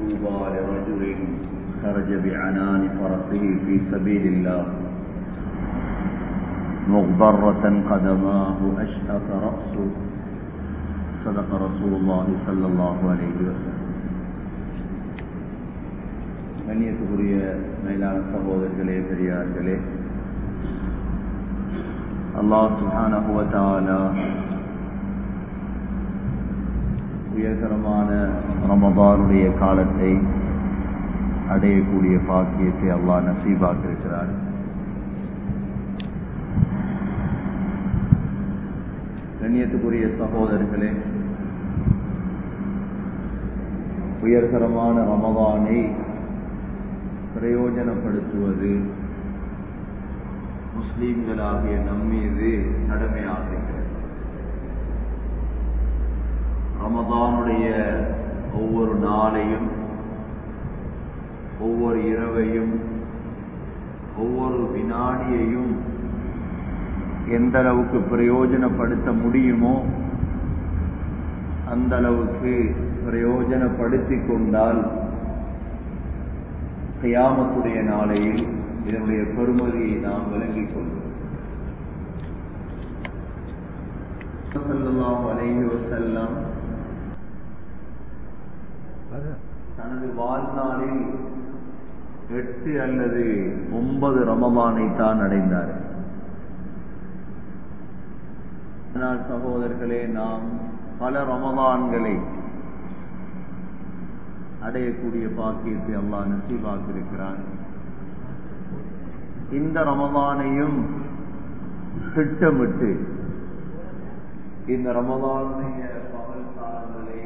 طوبى لرجل خرج بعنان فرسه في سبيل الله مغبرة قدماه أشأث رأسه صدق رسول الله صلى الله عليه وسلم கண்ணியத்துக்குரிய மேலான சகோதரர்களே பெரியார்களே அல்லாஹ் சுஹானஹுவத்தாலா உயர்தரமான ரமதானுடைய காலத்தை அடையக்கூடிய பாக்கியத்தை அல்லாஹ் நசீபாக்கிருக்கிறார் கண்ணியத்துக்குரிய சகோதரர்களே உயர்தரமான ரமதானை பிரயோஜனப்படுத்துவது முஸ்லீம்களாகிய நம்மீது கடமையாகிறது ரமதானுடைய ஒவ்வொரு நாளையும் ஒவ்வொரு இரவையும் ஒவ்வொரு வினாடியையும் எந்த அளவுக்கு பிரயோஜனப்படுத்த முடியுமோ அந்த அளவுக்கு பிரயோஜனப்படுத்தி கொண்டால் கியாமத்துடைய நாளையில் இதனுடைய பெருமதியை நாம் விளங்கிக் கொள்வோம் அலைஹி வசல்லம் தனது வாழ்நாளில் எட்டு அல்லது ஒன்பது ரமமானை தான் அடைந்தார் ஆனால் சகோதரர்களே நாம் பல ரமதான்களை அடையக்கூடிய பாக்கியத்தை அல்லாஹ் நசீபாக்கிருக்கிறான் இந்த ரமதானையும் திட்டமிட்டு இந்த ரமதானுடைய பகல் காலங்களை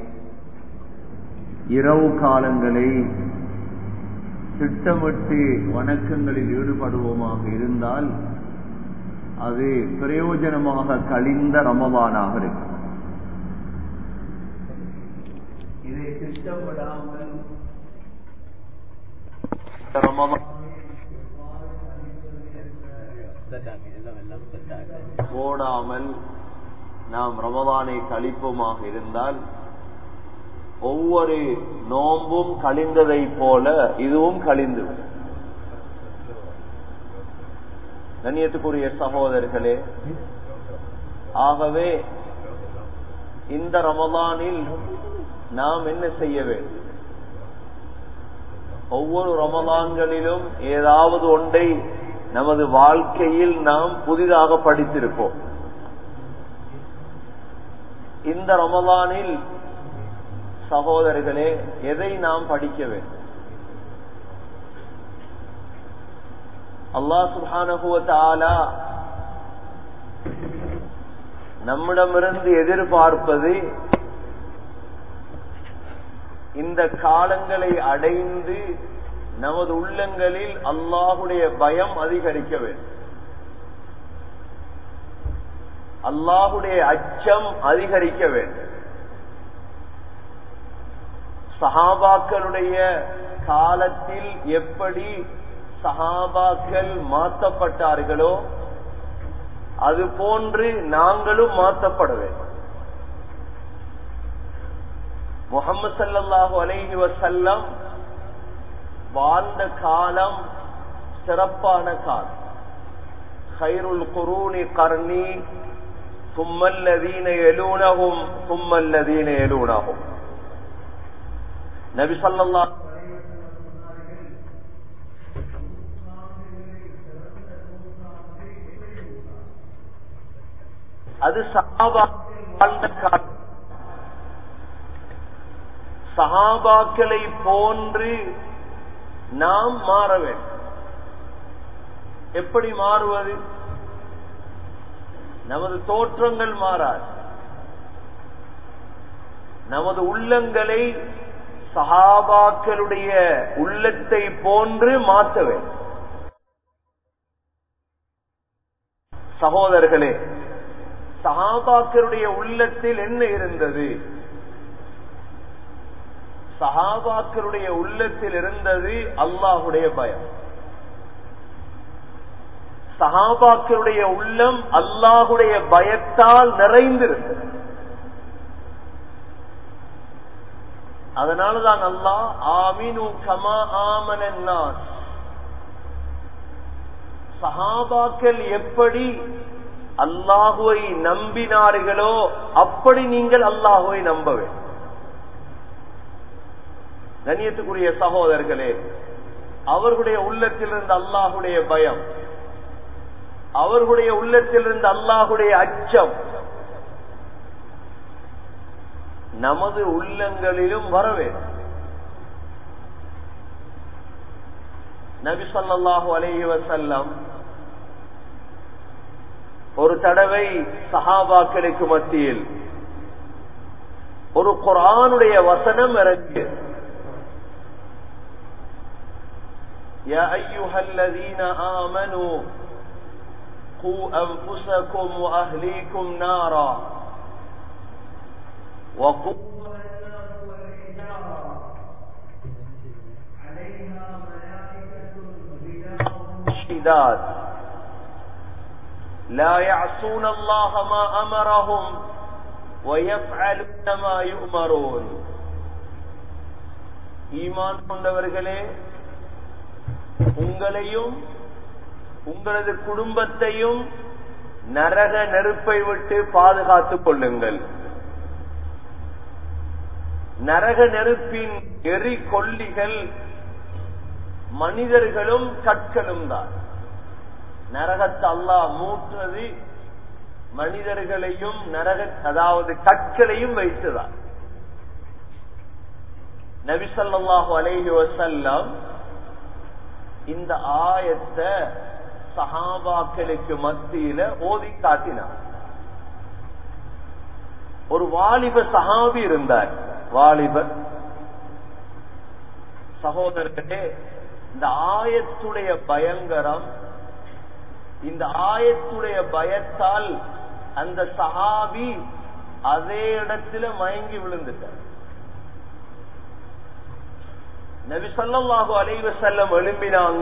இரவு காலங்களை திட்டமிட்டு வணக்கங்களில் ஈடுபடுவோமாக இருந்தால் அது பிரயோஜனமாக கழிந்த ரமதானாக இருக்கும் இதை திட்டமிடாமல் போடாமல் நாம் ரமதானை கழிப்போமாக இருந்தால் ஒவ்வொரு நோம்பும் கழிந்ததை போல இதுவும் கழிந்து கண்ணியத்துக்குரிய சகோதரர்களே ஆகவே இந்த ரமதானில் நாம் என்ன செய்ய வேண்டும் ஒவ்வொரு ரமதான்களிலும் ஏதாவது ஒன்றை நமது வாழ்க்கையில் நாம் புதிதாக படித்திருப்போம் இந்த ரமதானில் சகோதரர்களே எதை நாம் படிக்க வேண்டும் அல்லா சுபானுவத்தாலா நம்மிடமிருந்து எதிர்பார்ப்பது இந்த காலங்களை அடைந்து நமது உள்ளங்களில் அல்லாஹுடைய பயம் அதிகரிக்க வேண்டும் அல்லாஹுடைய அச்சம் அதிகரிக்க வேண்டும் சஹாபாக்களுடைய காலத்தில் எப்படி சஹாபாக்கள் மாற்றப்பட்டார்களோ அது போன்று நாங்களும் மாற்றப்பட வேண்டும் முகமது சல்லாஹு அலைஹி வசல்லம் வாழ்ந்த காலம் சிறப்பான காலம் ஹைருல் குரூனி கர்ணி தும்மல்லதீன எலூனகும் தும்மல்லதீன எலூனகும் நபி சொல்லல்லா அது சஹாபா வாழ்ந்த காலம் சஹாபாக்களை போன்று நாம் மாற வேண்டும் எப்படி மாறுவது நமது தோற்றங்கள் மாறாது நமது உள்ளங்களை சஹாபாக்களுடைய உள்ளத்தை போன்று மாற்ற வேண்டும் சகோதரர்களே சஹாபாக்களுடைய உள்ளத்தில் என்ன இருந்தது சஹாபாக்களுடைய உள்ளத்தில் இருந்தது அல்லாஹுடைய பயம் சஹாபாக்களுடைய உள்ளம் அல்லாஹுடைய பயத்தால் நிறைந்திருந்தது அதனாலதான் அல்லாஹ் ஆமினு கமா ஆமனாஸ் சஹாபாக்கள் எப்படி அல்லாஹுவை நம்பினார்களோ அப்படி நீங்கள் அல்லாஹுவை நம்ப வேண்டும் கண்ணியத்துக்குரிய சகோதரர்களே அவர்களுடைய உள்ளத்தில் இருந்த அல்லாஹுடைய பயம் அவர்களுடைய உள்ளத்தில் இருந்த அல்லாஹுடைய அச்சம் நமது உள்ளங்களிலும் வர வேண்டும் நபி சொல்லாஹு அலேஹி வசல்லம் ஒரு தடவை சஹாபாக்களுக்கு மத்தியில் ஒரு குரானுடைய வசனம் இறங்கு يا أيها الذين آمنوا قوا أنفسكم وأهليكم نارا وقوا شداد لا يعصون الله ما أمرهم ويفعلون ما يؤمرون ஈமான் கொண்டவர்களே உங்களையும் உங்களது குடும்பத்தையும் நரக நெருப்பை விட்டு பாதுகாத்துக் கொள்ளுங்கள் நரக நெருப்பின் எரி கொல்லிகள் மனிதர்களும் கற்களும் தான் நரகத்தை அல்லா மூட்டுறது மனிதர்களையும் நரக அதாவது கற்களையும் வைத்துதான் நபிசல்லாஹு அலைஹி வசல்லம் இந்த ஆயத்தை சஹாபாக்களுக்கு மத்தியில ஓதி காட்டினார் ஒரு வாலிப சஹாபி இருந்தார் வாலிபர் சகோதரர்களே இந்த ஆயத்துடைய பயங்கரம் இந்த ஆயத்துடைய பயத்தால் அந்த சஹாபி அதே இடத்துல மயங்கி விழுந்துட்டார் நபி சொல்லாஹு அலைவ செல்லம் எழும்பினாங்க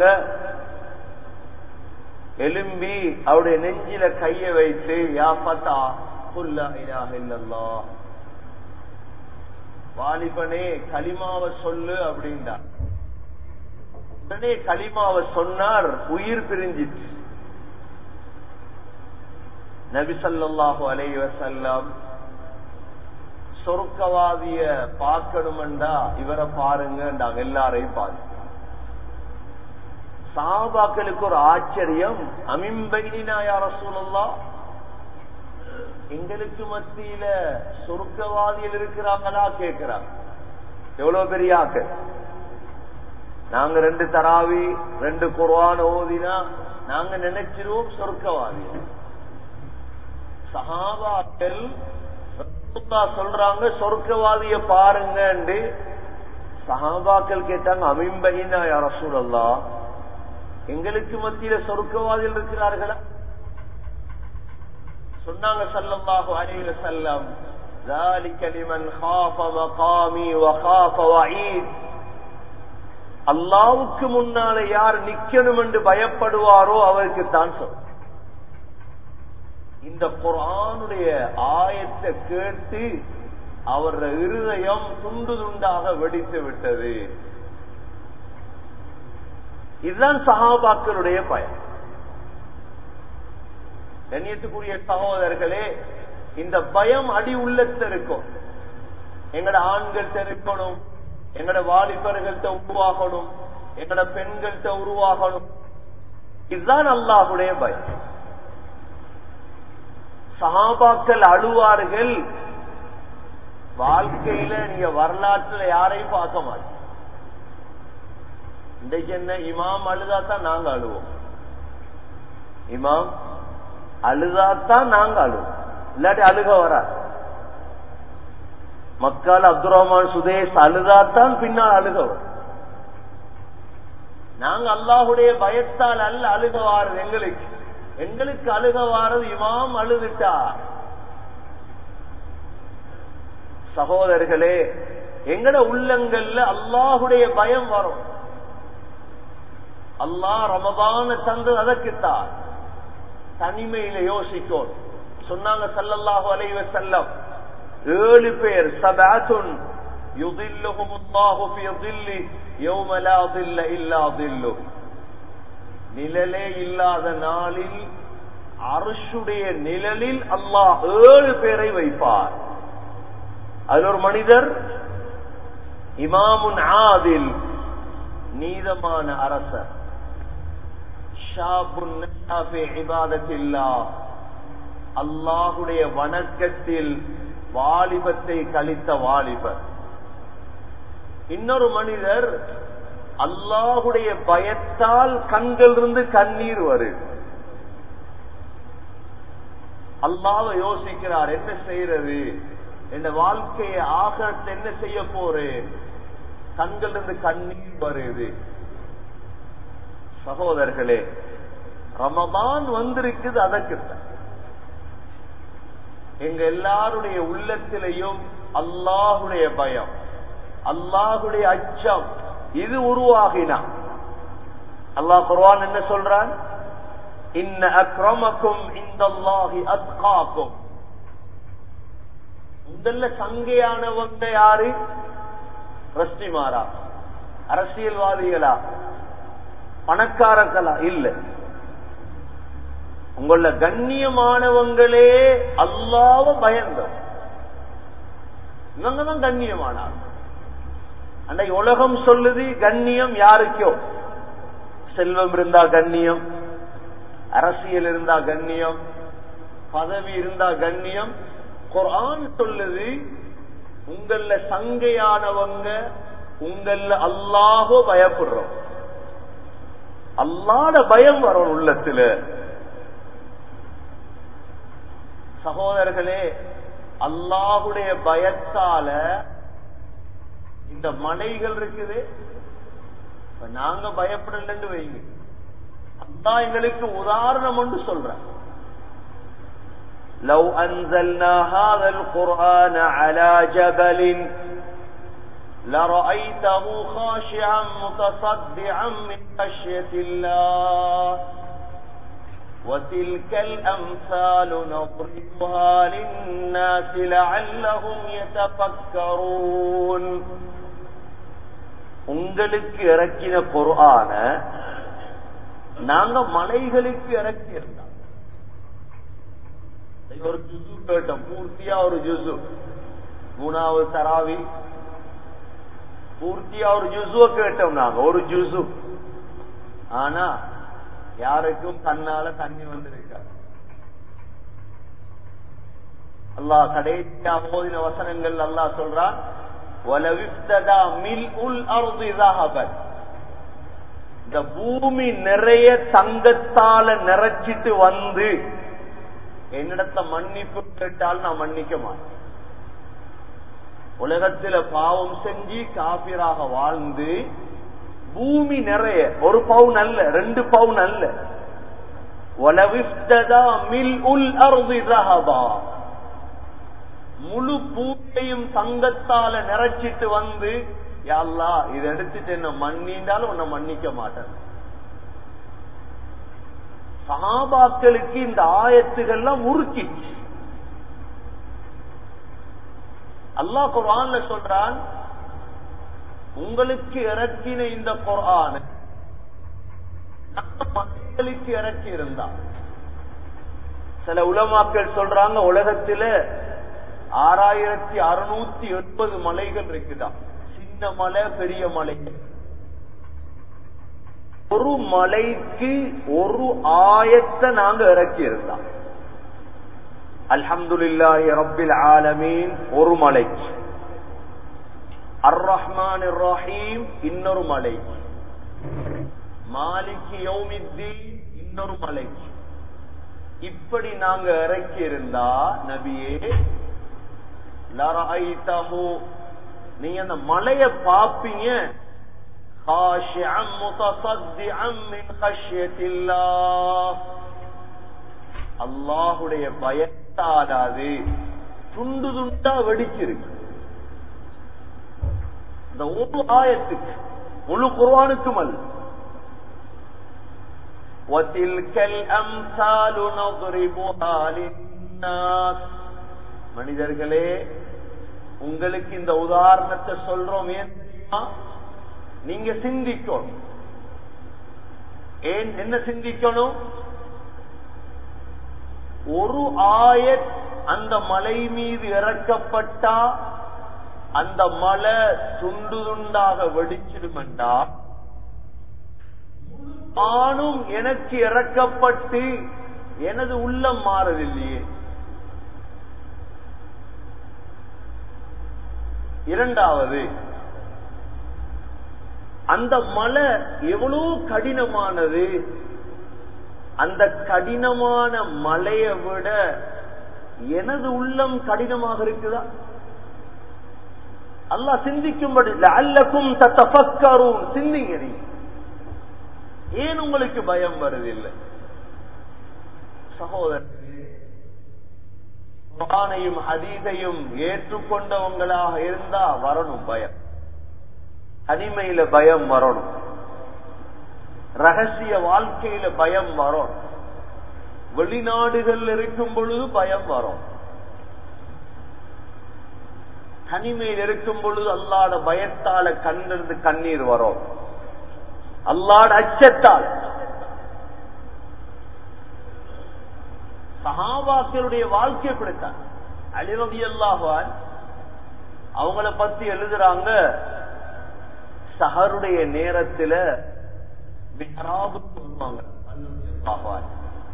எலும்பி அவருடைய நெஞ்சில கைய வைத்து யா பத்தா இல்லல்லா வாலிபனே களிமாவை சொல்லு அப்படின்டா உடனே களிமாவை சொன்னார் உயிர் பிரிஞ்சிச்சு நபி சொல்லாஹு அலைவ செல்லம் சொர்க்கவாதிய பார்க்கணும்டா இவரை பாருங்கண்டாங்க எல்லாரையும் பாருங்க சாபாக்களுக்கு ஒரு ஆச்சரியம் அமிம்பைனா யார சூழல்லா எங்களுக்கு மத்தியில சொர்க்கவாதியில் இருக்கிறாங்களா கேட்கிறாங்க எவ்வளவு பெரிய ஆக்கள் நாங்க ரெண்டு தராவி ரெண்டு குர்வான் ஓதினா நாங்க நினைச்சிருவோம் சொர்க்கவாதி சஹாபாக்கள் சொல்றாங்க சொர்க்கவாதிய பாருங்க சஹாபாக்கள் கேட்டாங்க அமிம்பைனா யார சூழல்லா எங்களுக்கு மத்தியில சொர்க்கவாதிகள் இருக்கிறார்களா சொன்னாங்க சல்லல்லாஹு அலைஹி வஸல்லம் ذلك لمن خاف مقامي وخاف وعيد அல்லாவுக்கு முன்னால யார் நிக்கணும் என்று பயப்படுவாரோ அவருக்கு தான் சொல் இந்த குரானுடைய ஆயத்தை கேட்டு அவர் இருதயம் துண்டு துண்டாக வெடித்து விட்டது இதுதான் சகாபாக்களுடைய பயன் கண்ணியத்துக்குரிய சகோதரர்களே இந்த பயம் அடி உள்ளத்தில் இருக்கும் எங்கட ஆண்கள்கிட்ட இருக்கணும் எங்கட வாலிபர்கள்ட்ட உருவாகணும் எங்கட பெண்கள்கிட்ட உருவாகணும் இதுதான் அல்லாஹுடைய பயம் சகாபாக்கள் அழுவார்கள் வாழ்க்கையில நீங்க வரலாற்றுல யாரையும் பார்க்க மாட்டீங்க இன்றைக்கு என்ன இமாம் அழுதாத்தான் நாங்க அழுவோம் இமாம் அழுதாத்தான் நாங்க அழுவோம் இல்லாட்டி அழுக வரா மக்கள் அப்துல் ரஹ்மான் சுதேஷ் அழுதாத்தான் பின்னால் அழுக வரும் நாங்க அல்லாஹுடைய பயத்தால் அல்ல அழுக வாரது எங்களுக்கு எங்களுக்கு அழுக வாரது இமாம் அழுதுட்டார் சகோதரர்களே எங்கட உள்ளங்கள்ல அல்லாஹுடைய பயம் வரும் அல்லாஹ் ரமதான தந்து அதற்குத்தான் தனிமையில யோசிக்கும் சொன்னாங்க சல்லல்லாஹு அலைவ செல்லம் ஏழு பேர் சபாத்துன் يظلهم الله في ظله يوم لا ظل إلا ظله நிழலே இல்லாத நாளில் அரசுடைய நிழலில் அல்லாஹ் ஏழு பேரை வைப்பார் அதில் ஒரு மனிதர் இமாமுன் ஆதில் நீதமான அரசர் அல்லாஹுடைய வணக்கத்தில் வாலிபத்தை கழித்த வாலிபர் இன்னொரு மனிதர் அல்லாஹுடைய பயத்தால் கண்களிலிருந்து கண்ணீர் வருது அல்லாஹ் யோசிக்கிறார் என்ன செய்யறது என் வாழ்க்கையை ஆகத்தை என்ன செய்ய போறேன் கண்களிலிருந்து கண்ணீர் வருது சகோதரர்களே ரமதான் வந்திருக்குது அதற்குத்தான் எங்க எல்லாருடைய உள்ளத்திலையும் அல்லாஹுடைய பயம் அல்லாஹுடைய அச்சம் இது உருவாகினா அல்லாஹ் குர்வான் என்ன சொல்றான் இன்ன அக்ரமக்கும் இந்த அல்லாஹி அத்காக்கும் முதல்ல சங்கையானவங்க யாரு ரஷ்டிமாரா அரசியல்வாதிகளா பணக்காரர்களா இல்ல உங்கள கண்ணியமானவங்களே அல்லாவ பயந்தோம் இவங்க தான் கண்ணியமானார் அன்றைக்கு உலகம் சொல்லுது கண்ணியம் யாருக்கோ செல்வம் இருந்தா கண்ணியம் அரசியல் இருந்தா கண்ணியம் பதவி இருந்தா கண்ணியம் குரான் சொல்லுது உங்கள சங்கையானவங்க உங்கள அல்லாஹோ பயப்படுறோம் அல்லாட பயம் வரும் உள்ளத்துல சகோதரர்களே அல்லாஹுடைய பயத்தால இந்த மலைகள் இருக்குது நாங்க பயப்படலன்னு வைங்க அல்லா எங்களுக்கு உதாரணம் ஒன்று சொல்ற لو أنزلنا هذا القرآن على جبل لرأيته خاشعا متصدعا من خشية الله وتلك الأمثال نضربها للناس لعلهم يتفكرون உங்களுக்கு இறக்கின குர்ஆன நாங்க மலைகளுக்கு இறக்கி இருந்தோம் ஒரு ஜுசு கேட்டோம் பூர்த்தியா ஒரு ஜுசு மூணாவது தராவி பூர்த்தியா ஒரு ஜுசுவ கேட்டோம் நாங்க ஒரு ஜுசு ஆனா யாருக்கும் கண்ணால தண்ணி வந்திருக்காது அல்லாஹ் கடைசியா போதின வசனங்கள் அல்லாஹ் சொல்றான் இந்த பூமி நிறைய தங்கத்தால நிறைச்சிட்டு வந்து என்னிடத்துல மன்னிப்பு கேட்டால் நான் மன்னிக்க மாட்டேன் உலகத்துல பாவம் செஞ்சு காபிராக வாழ்ந்து பூமி நிறைய ஒரு பவுன் அல்ல ரெண்டு பவுன் அல்ல முழு பூட்டையும் தங்கத்தால நிறைச்சிட்டு வந்து யாழ்லா இதை எடுத்துட்டு என்ன மன்னிண்டாலும் உன்னை மன்னிக்க மாட்டேன் சகாபாக்களுக்கு இந்த ஆயத்துகள்லாம் உருக்கிச்சு அல்லாஹ் குரான்ல சொல்றான் உங்களுக்கு இறக்கின இந்த குரான மக்களுக்கு இறக்கி இருந்தா சில உலமாக்கள் சொல்றாங்க உலகத்துல ஆறாயிரத்தி அறுநூத்தி எண்பது மலைகள் இருக்குதான் சின்ன மலை பெரிய மலை ஒரு மலைக்கு ஒரு ஆயத்தை நாங்க இறக்கி இருந்தோம் அல்ஹம்துலில்லாஹி ரப்பில் ஆலமீன் ஒரு மலைக்கு அர் ரஹ்மான் ரஹீம் இன்னொரு மலை மாலிக்கு யௌமித்தீன் இன்னொரு மலைக்கு இப்படி நாங்க இறக்கி இருந்தா நபியே லரஐதஹு நீங்க அந்த மலைய பாப்பீங்க خاشعا متصدعا من خشية الله அல்லாஹுடைய பயத்தாலாது துண்டு துண்டா வெடிச்சிருக்கு இந்த ஒரு ஆயத்துக்கு முழு குர்வானுக்கும் அல்ல وَتِلْكَ الْأَمْثَالُ نَضْرِبُهَا لِلنَّاسِ மனிதர்களே உங்களுக்கு இந்த உதாரணத்தை சொல்றோம் ஏன் தெரியுமா? நீங்க சிந்திக்கணும் ஏன் என்ன சிந்திக்கணும் ஒரு ஆயத் அந்த மலை மீது இறக்கப்பட்டா அந்த மலை துண்டு துண்டாக வெடிச்சிடுமெண்டா ஆணும் எனக்கு இறக்கப்பட்டு எனது உள்ளம் மாறவில்லையே இரண்டாவது அந்த மலை எவ்வளவு கடினமானது அந்த கடினமான மலையை விட எனது உள்ளம் கடினமாக இருக்குதா அல்லாஹ் சிந்திக்கும்படி அல்லக்கும் தத்தபக்கரும் சிந்திங்க நீ ஏன் உங்களுக்கு பயம் வருதில்லை சகோதரனையும் ஹதீதையும் ஏற்றுக்கொண்டவங்களாக இருந்தா வரணும் பயம் தனிமையில பயம் வரணும் ரகசிய வாழ்க்கையில பயம் வரும் வெளிநாடுகள் இருக்கும் பொழுது பயம் வரும் தனிமையில் இருக்கும் பொழுது அல்லாட பயத்தால கண்ணிருந்து கண்ணீர் வரும் அல்லாட அச்சத்தால் சஹாபாக்களுடைய வாழ்க்கை பிடித்தான் அலிரதி அல்லாஹான் அவங்கள பத்தி எழுதுறாங்க சஹருடைய நேரத்துல மிஹராபுக்கு வருவாங்க அல்லாஹான்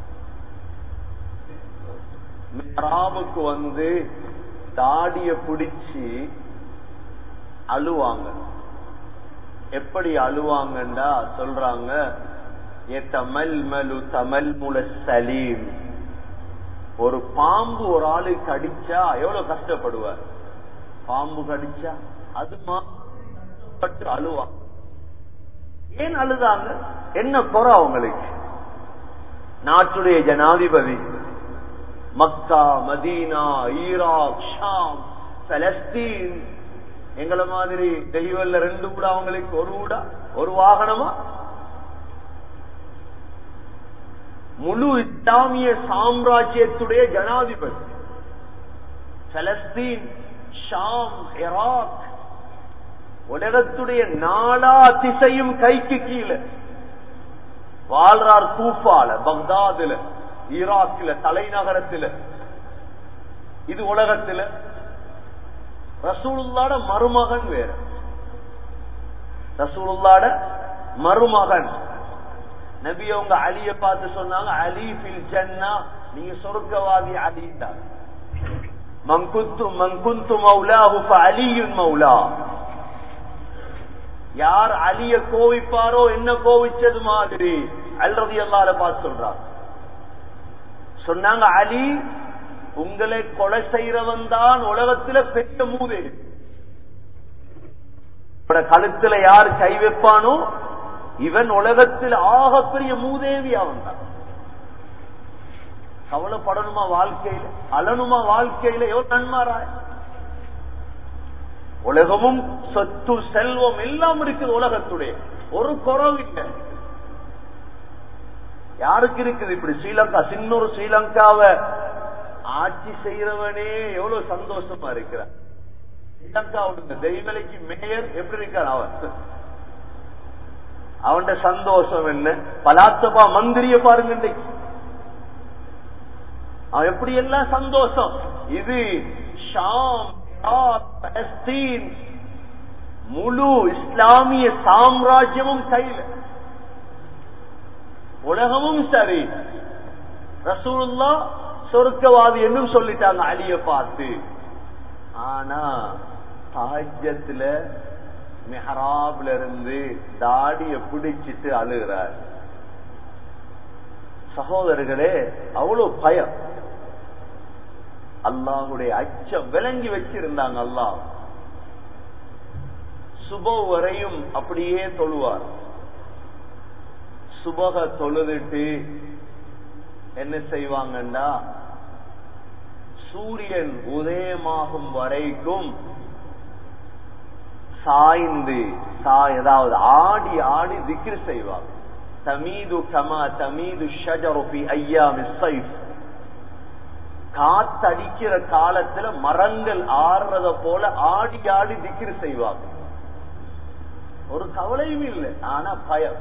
மிஹராபுக்கு வந்து தாடிய பிடிச்சு அழுவாங்க எப்படி அழுவாங்கண்டா சொல்றாங்க தமல் மலு தமல் முல சலீம் ஒரு பாம்பு ஒரு ஆளு கடிச்சா எவ்வளவு கஷ்டப்படுவார் பாம்பு கடிச்சா அது பட்டு அழுவாங்க ஏன் அழுதாங்க என்ன குறை அவங்களுக்கு நாட்டுடைய ஜனாதிபதி மக்கா மதீனா ஈராக் ஷாம் பலஸ்தீன் எங்களை மாதிரி தெய்வல்ல ரெண்டு கூட அவங்களுக்கு ஒரு ஊடா ஒரு வாகனமா முழு இஸ்லாமிய சாம்ராஜ்யத்துடைய ஜனாதிபதி பலஸ்தீன் ஷாம் ஈராக் உலகத்துடைய நாலா திசையும் கைக்கு கீழே வாழ்றார் கூப்பால பக்தாதுல ஈராக்கில தலைநகரத்துல இது உலகத்துல ரசூலுல்லாட மருமகன் வேற ரசூலுல்லாட மருமகன் நபி அவங்க அலிய பார்த்து சொன்னாங்க அலி பில் ஜன்னா நீங்க சொர்க்கவாதி அலி தான் மங்குத்து மங்குந்து மௌலாஹு அலியுன் மௌலா யார் அலிய கோவிப்பாரோ என்ன கோவிச்சது மாதிரி அல்றது எல்லார பார்த்து சொல்றாங்க சொன்னாங்க அலி உங்களை கொலை செய்யறவன் தான் உலகத்துல பெற்ற மூதே கழுத்துல யார் கை வைப்பானோ இவன் உலகத்தில் ஆகப்பெரிய மூதேவி அவன் தான் கவலைப்படணுமா வாழ்க்கையில அலனுமா வாழ்க்கையில எவ்வளவு நன்மாராய் உலகமும் சொத்து செல்வம் எல்லாம் இருக்குது உலகத்துடைய ஒரு குறவு இல்லை யாருக்கு இருக்குது இப்படி ஸ்ரீலங்கா சின்னொரு ஸ்ரீலங்காவை ஆட்சி செய்யறவனே எவ்வளவு சந்தோஷமா இருக்கிறான் ஸ்ரீலங்காவுடைய தெய்வலைக்கு மேயர் எப்படி இருக்கான் அவன் அவன் சந்தோஷம் என்ன பலாத்தபா மந்திரிய பாருங்க இன்னைக்கு அவன் எப்படி எல்லாம் சந்தோஷம் இது ஷாம் பலஸ்தீன் முழு இஸ்லாமிய சாம்ராஜ்யமும் கையில உலகமும் சரி ரசூலுல்லா சொர்க்கவாதி என்னும் சொல்லிட்டாங்க அலிய பார்த்து ஆனா சாஜ்யத்துல மெஹராப்ல இருந்து தாடிய பிடிச்சிட்டு அழுகிறார் சகோதரர்களே அவ்வளவு பயம் அல்லாஹுடைய அச்சம் விளங்கி வச்சிருந்தாங்க அல்லாஹ் சுப வரையும் அப்படியே தொழுவார் சுபக தொழுதுட்டு என்ன செய்வாங்கன்னா சூரியன் உதயமாகும் வரைக்கும் சாய்ந்து சாய் அதாவது ஆடி ஆடி திக்ரு செய்வாங்க தமீது கமா தமீது ஷஜரு ஃபி ஐயாமி ஸைஃப் காத்தடிக்கிற காலத்துல மரங்கள் ஆடுறத போல ஆடி ஆடி திக்கிரு செய்வாங்க ஒரு கவலையும் இல்லை ஆனா பயம்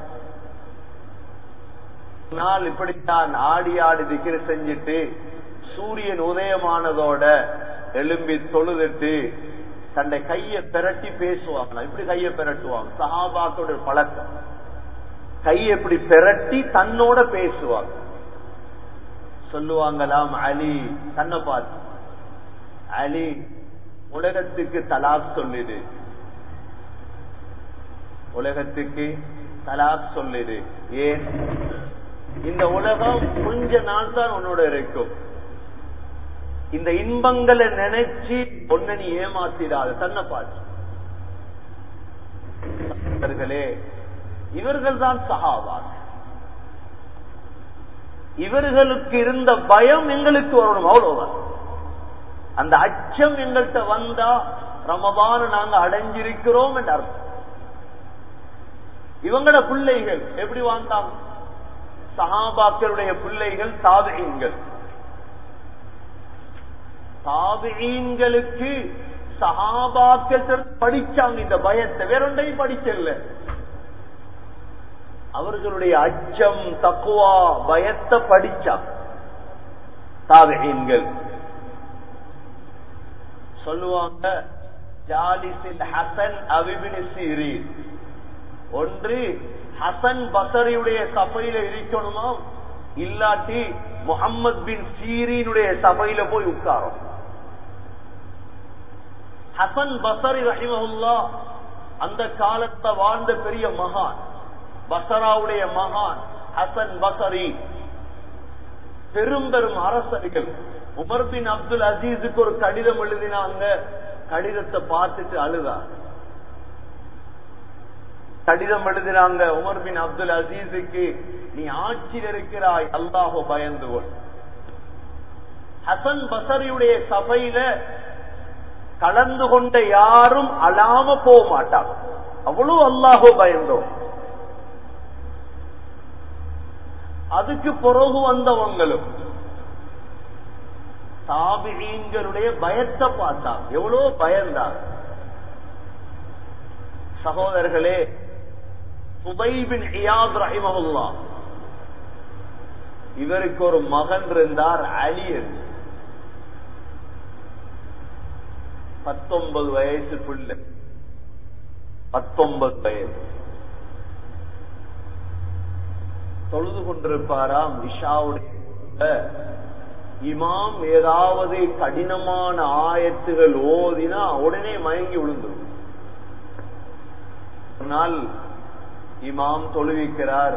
நாள் இப்படித்தான் ஆடி ஆடி திக்கிரு செஞ்சுட்டு சூரியன் உதயமானதோட எலும்பி தொழுதுட்டு தன்னை கைய பெரட்டி பேசுவாங்க இப்படி கைய பெரட்டுவாங்க சஹாபாக்களோட பழக்கம் கையை இப்படி பெரட்டி தன்னோட பேசுவாங்க சொல்லுவாங்களாம் அலி தன்னை பார்த்து அலி உலகத்துக்கு தலாக் சொல்லிடு உலகத்துக்கு தலாக் சொல்லிடு ஏன் இந்த உலகம் கொஞ்ச நாள் தான் உன்னோட இருக்கும் இந்த இன்பங்களை நினைச்சு ஒன்ன நீ ஏமாத்திடாத தன்னை பார்த்து இவர்கள் தான் சகாவாக இவர்களுக்கு இருந்த பயம் எங்களுக்கு வரணும் அவ்வளவுதான் அந்த அச்சம் எங்கள்கிட்ட வந்தா ரமபான நாங்க அடைஞ்சிருக்கிறோம் என்ற அர்த்தம் இவங்களோட பிள்ளைகள் எப்படி வாழ்ந்தாங்க சஹாபாக்களுடைய பிள்ளைகள் தாபியங்கள் தாபியங்களுக்கு சஹாபாக்கள் படிச்சாங்க இந்த பயத்தை வேறொன்றையும் படிக்கல அவர்களுடைய அச்சம் தக்குவா பயத்தை படிச்சாங்க தாபியங்கள் சொல்லுவாங்க ஜாலிசில் ஹசன் அபிபின் சீரீன் ஒன்று ஹசன் பசரியுடைய சபையில இருக்கணுமா இல்லாட்டி முகம்மது பின் சீரீனுடைய சபையில போய் உட்காரும் ஹசன் பசரி ரஹிமஹுல்லா அந்த காலத்தை வாழ்ந்த பெரிய மகான் பசராவுடைய மகான் ஹசன் பசரி பெரும் பெரும் அரசர்கள் உமர் பின் அப்துல் அசீஸுக்கு ஒரு கடிதம் எழுதினாங்க கடிதத்தை பார்த்துட்டு அழுதார் கடிதம் எழுதினாங்க உமர் பின் அப்துல் அசீஸுக்கு நீ ஆட்சியில் இருக்கிறாய் அல்லாஹோ பயந்து கொள் ஹசன் பசரியுடைய சபையில கலந்து கொண்ட யாரும் அழாம போக மாட்டாங்க அவ்வளவு அல்லாஹோ பயந்தோம் அதுக்கு பிறகு வந்தவங்களும் தாபிகளுடைய பயத்தை பார்த்தாங்க எவ்வளவு பயந்தாங்க சகோதரர்களே சுபைபின் இயாத் ரஹிமஹுல்லா இவருக்கு ஒரு மகன் இருந்தார் அலியன் பத்தொன்பது வயசு பிள்ளை பத்தொன்பது வயசு தொழுது கொண்டிருப்பாராம் இஷாவுடைய இமாம் ஏதாவது கடினமான ஆயத்துகள் ஓதினா உடனே மயங்கி விழுந்துடும் நாள் இமாம் தொழுவிக்கிறார்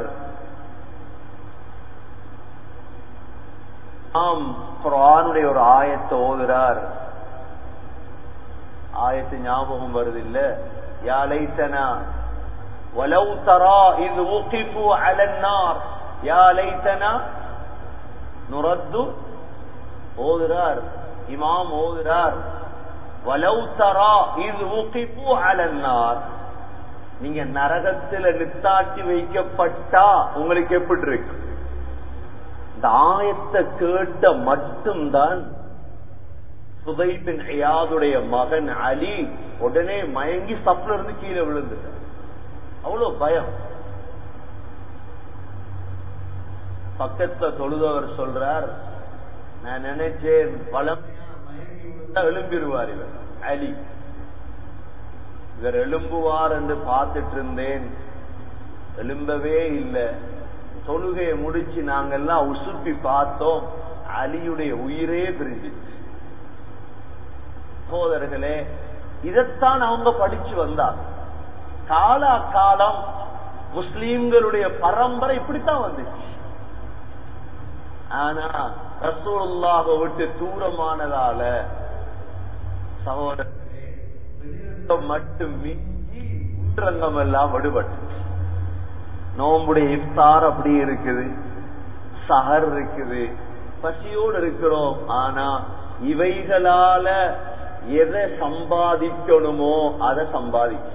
ஆம் குரானுடைய ஒரு ஆயத்தை ஓதுறார் ஆயத்து ஞாபகம் வருது இல்ல யாலைத்தனா ولو ترى إذ وقفوا على النار يا ليتنا نرد ஓதுறார் இமாம் ஓதுறார் வலவு தரா இது உகிப்பு அலன்னார் நீங்க நரகத்துல நித்தாட்டி வைக்கப்பட்டா உங்களுக்கு எப்படி இருக்கு இந்த ஆயத்தை கேட்ட மட்டும்தான் சுதைபின் ஐயாதுடைய மகன் அலி உடனே மயங்கி சப்ல இருந்து கீழே விழுந்துட்டார் அவ்வளவு பயம் பக்கத்துல தொழுதவர் சொல்றார் நான் நினைச்சேன் பலம் எழும்பிடுவார் இவர் அலி இவர் எழும்புவார் என்று பார்த்துட்டு இருந்தேன் எழும்பவே இல்லை தொழுகையை முடிச்சு நாங்கெல்லாம் உசுப்பி பார்த்தோம் அலியுடைய உயிரே பிரிஞ்சிச்சு சகோதரர்களே இதைத்தான் அவங்க படிச்சு வந்தாங்க காலா காலம் முஸ்லீம்களுடைய பரம்பரை இப்படித்தான் வந்துச்சு ஆனா ரசூல்லாக விட்டு தூரமானதால சகோதரர்களே மட்டும் மிஞ்சி உன்றங்கம் எல்லாம் விடுபட்டு நோம்புடைய இஃப்தார் அப்படி இருக்குது சஹர் இருக்குது பசியோடு இருக்கிறோம் ஆனா இவைகளால எதை சம்பாதிக்கணுமோ அதை சம்பாதிக்க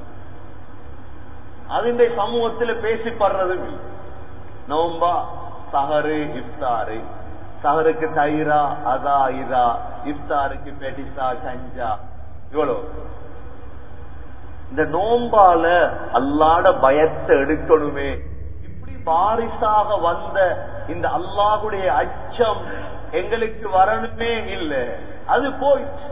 அது சமூகத்தில் பேசிப்படுறது நோம்பா சஹரு இஃப்தாரு சஹருக்கு தயிரா அதா இதா இஃப்தாருக்கு பெடிசா கஞ்சா இவ்வளவு இந்த நோம்பால அல்லாட பயத்தை எடுக்கணுமே இப்படி வாரிசாக வந்த இந்த அல்லாஹுடைய அச்சம் எங்களுக்கு வரணுமே இல்ல அது போயிடுச்சு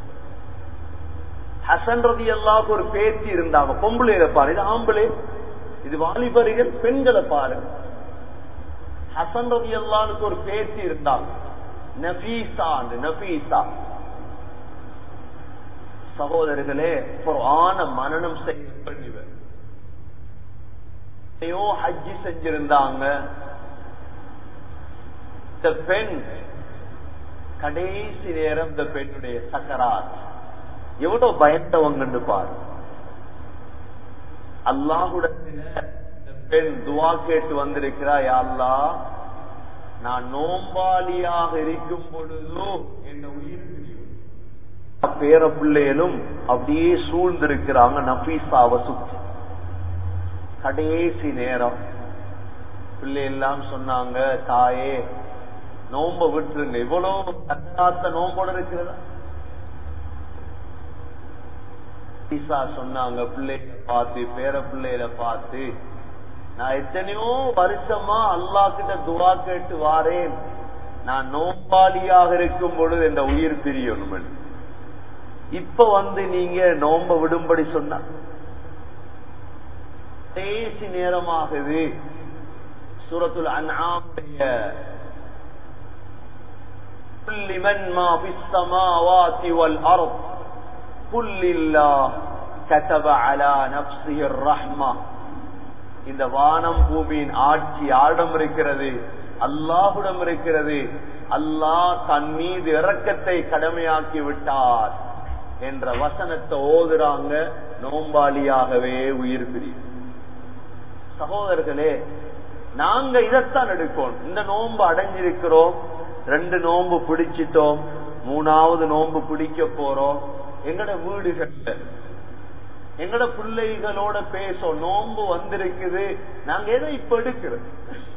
ஹசன் ரதி அல்லாவுக்கு ஒரு பேத்தி இருந்தாங்க பொம்பளையில பாரு இது ஆம்பளை இது வாலிபர்கள் பெண்களை பாரு ஹசன் ரதி அல்லானுக்கு ஒரு பேத்தி இருந்தாங்க நபீசா நபீசா சகோதரர்களே ஆன மனநம் செய்ய பண்ணிவர் ஹஜ்ஜி செஞ்சிருந்தாங்க இந்த பெண் கடைசி நேரம் இந்த பெண்ணுடைய சக்கராத் எவ்வளவு பயந்தவங்கன்னு பாரு அல்லாஹுடத்துல இந்த பெண் துவா கேட்டு வந்திருக்கிறா யாழ்லா நான் நோம்பாளியாக இருக்கும் பொழுதோ என் உயிர் பேர பிள்ளைகளும் அப்படியே சூழ்ந்திருக்கிறாங்க நபீசாவை சுத்தி கடைசி நேரம் பிள்ளை எல்லாம் சொன்னாங்க தாயே நோம்ப விட்டுருங்க இவ்வளவு தக்காத்த நோம்போட இருக்கிறதா ஈசா சொன்னாங்க பிள்ளைகளை பார்த்து பேர பிள்ளைகளை பார்த்து நான் எத்தனையோ வருஷமா அல்லா கிட்ட துவா கேட்டு வாரேன் நான் நோம்பாளியாக இருக்கும் பொழுது இந்த உயிர் பிரியணும் இப்ப வந்து நீங்க நோம்ப விடும்படி சொன்ன கடைசி நேரமாகுது சூரத்துல் அன்ஆமுடைய قل من ما في السماوات والأرض قل لله كتب على نفسه الرحمة இந்த வானம் பூமியின் ஆட்சி ஆடம் இருக்கிறது அல்லாஹுடம் இருக்கிறது அல்லாஹ் தன் மீது இரக்கத்தை கடமையாக்கி விட்டார் என்ற வசனத்தை ஓதுறாங்க நோம்பாளியாகவே உயிர் பிரியும் சகோதரர்களே நாங்க இதைத்தான் எடுக்கணும் இந்த நோன்பு அடைஞ்சிருக்கிறோம் ரெண்டு நோன்பு பிடிச்சிட்டோம் மூணாவது நோன்பு பிடிக்க போறோம் எங்கட வீடுகள்ல எங்கட பிள்ளைகளோட பேசும் நோன்பு வந்திருக்குது நாங்க எதை இப்ப எடுக்கிறது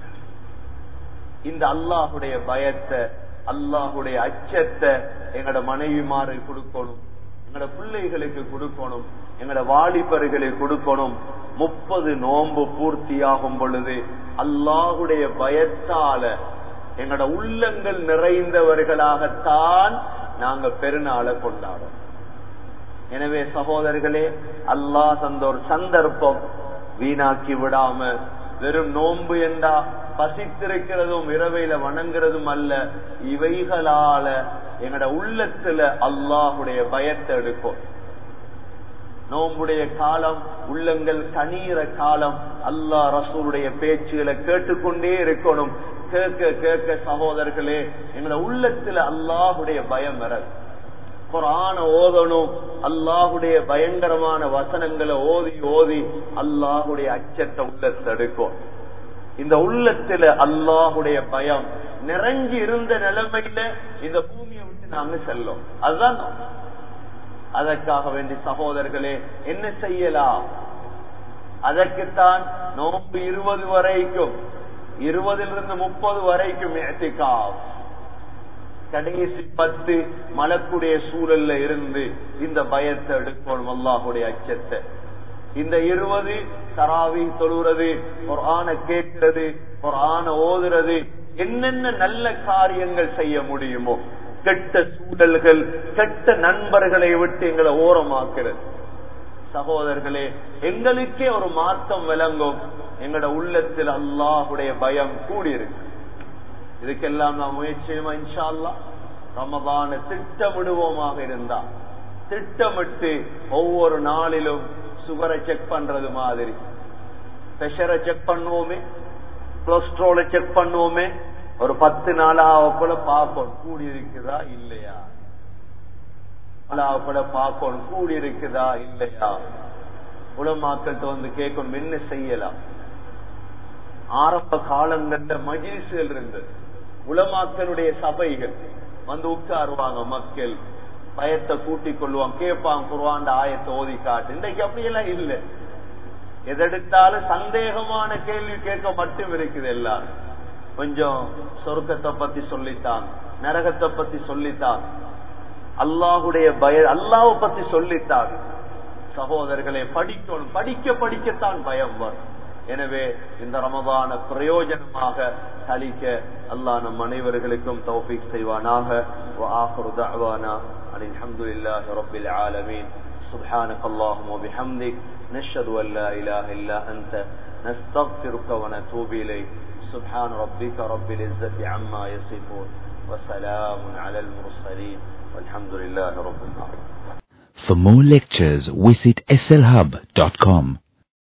இந்த அல்லாஹுடைய பயத்தை அல்லாஹுடைய அச்சத்தை எங்கட மனைவிமாறு கொடுக்கணும் எங்கட பிள்ளைகளுக்கு கொடுக்கணும் எங்கட வாலிபர்களுக்கு கொடுக்கணும் முப்பது நோன்பு பூர்த்தியாகும் பொழுது அல்லாஹுடைய பயத்தால எங்கட உள்ளங்கள் நிறைந்தவர்களாகத்தான் நாங்க பெருநாளை கொண்டாடும் எனவே சகோதரர்களே அல்லாஹ் தந்த ஒரு சந்தர்ப்பம் வீணாக்கி விடாம வெறும் நோன்பு என்றா பசித்திருக்கிறதும் இரவையில வணங்குறதும் அல்ல இவைகளால எங்கட உள்ளத்துல அல்லாஹுடைய பயத்தை எடுக்கும் நோம்புடைய காலம் உள்ளங்கள் கனீர காலம் அல்லா ரசூலுடைய பேச்சுகளை கேட்டுக்கொண்டே இருக்கணும் கேட்க கேட்க சகோதரர்களே எங்களோட உள்ளத்துல அல்லாஹுடைய பயம் வராது குரான ஓதணும் அல்லாஹுடைய பயங்கரமான வசனங்களை ஓதி ஓதி அல்லாஹுடைய அச்சத்தை உள்ளத்தை எடுக்கும் இந்த உள்ளத்துல அல்லாஹுடைய பயம் நிறைஞ்சு இருந்த நிலைமையில இந்த பூமியை விட்டு நாங்க செல்லும் அதுதான் அதற்காக வேண்டி சகோதரர்களே என்ன செய்யலாம் அதற்குத்தான் நோன்பு இருபது வரைக்கும் இருபதிலிருந்து முப்பது வரைக்கும் ஏத்திக்கா கடைசி பத்து மலக்குடைய சூழல்ல இருந்து இந்த பயத்தை எடுக்கணும் அல்லாஹுடைய அச்சத்தை இந்த இருபது தராவி தொழுறது ஒரு ஆண கேட்கிறது ஒரு ஆண ஓதுறது என்னென்ன நல்ல காரியங்கள் செய்ய முடியுமோ கெட்ட சூழல்கள் கெட்ட நண்பர்களை விட்டு எங்களை ஓரமாக்குறது சகோதரர்களே எங்களுக்கே ஒரு மாற்றம் விளங்கும் எங்களோட உள்ளத்தில் அல்லாஹுடைய பயம் கூடியிருக்கு இதுக்கெல்லாம் நாம் முயற்சியுமா இன்ஷால்லா ரமதான திட்டமிடுவோமாக இருந்தா திட்டமிட்டு ஒவ்வொரு நாளிலும் சுகரை செக் பண்றது மாதிரி பிரஷரை செக் பண்ணுவோமே கொலஸ்ட்ரோலை செக் பண்ணுவோமே ஒரு பத்து நாளாவக்குள்ள பார்க்கணும் கூடி இருக்குதா இல்லையா நாளாவக்குள்ள பார்க்கணும் கூடி இருக்குதா இல்லையா உலமாக்கள்கிட்ட வந்து கேட்கணும் என்ன செய்யலாம் ஆரம்ப காலங்கள்ல மஜிலிசுகள் இருந்தது உலமாக்களுடைய சபைகள் வந்து உட்காருவாங்க மக்கள் பயத்தை கூட்டிக் கொள்வாங்க கேட்பாங்க குருவாண்ட ஆயத்தை ஓதி காட்டு இன்றைக்கு அப்படியெல்லாம் இல்லை எதெடுத்தாலும் சந்தேகமான கேள்வி கேட்க மட்டும் இருக்குது எல்லாரும் கொஞ்சம் சொர்க்கத்தை பத்தி சொல்லித்தான் நரகத்தை பத்தி சொல்லித்தான் அல்லாஹுடைய பய அல்லாவை பத்தி சொல்லித்தான் சகோதரர்களை படிக்கணும் படிக்க படிக்கத்தான் பயம் வரும் எனவே இந்த ரமதான பிரயோஜனமாக கழிக்க அல்லாஹ் நம் அனைவர்களுக்கும் தௌஃபீக் செய்வானாக وآخر دعوانا أن الحمد لله رب العالمين سبحانك اللهم وبحمدك نشهد أن لا إله إلا أنت نستغفرك ونتوب إليك سبحان ربك رب العزة عما يصفون وسلام على المرسلين والحمد لله رب العالمين For more lectures, visit slhub.com.